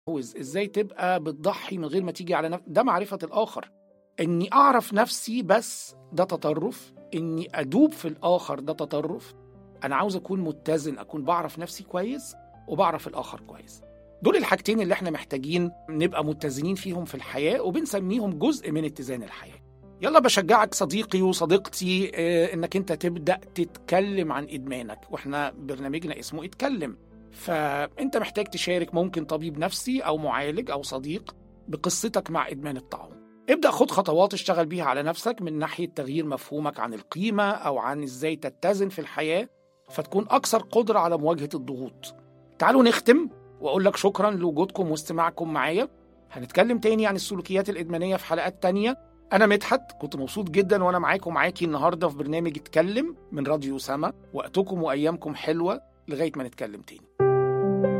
تستحوذ ازاي تبقى بتضحي من غير ما تيجي على نفسك ده معرفة الآخر إني أعرف نفسي بس ده تطرف إني أدوب في الآخر ده تطرف أنا عاوز أكون متزن أكون بعرف نفسي كويس وبعرف الآخر كويس دول الحاجتين اللي احنا محتاجين نبقى متزنين فيهم في الحياة وبنسميهم جزء من اتزان الحياة يلا بشجعك صديقي وصديقتي اه انك انت تبدأ تتكلم عن ادمانك واحنا برنامجنا اسمه اتكلم فانت محتاج تشارك ممكن طبيب نفسي او معالج او صديق بقصتك مع ادمان الطعام ابدأ خد خطوات اشتغل بيها على نفسك من ناحية تغيير مفهومك عن القيمة أو عن ازاي تتزن في الحياة فتكون أكثر قدرة على مواجهة الضغوط تعالوا نختم وأقول لك شكرا لوجودكم واستماعكم معايا هنتكلم تاني عن السلوكيات الإدمانية في حلقات تانية أنا مدحت كنت مبسوط جدا وأنا معاكم معاكي النهاردة في برنامج اتكلم من راديو سما وقتكم وأيامكم حلوة لغاية ما نتكلم تاني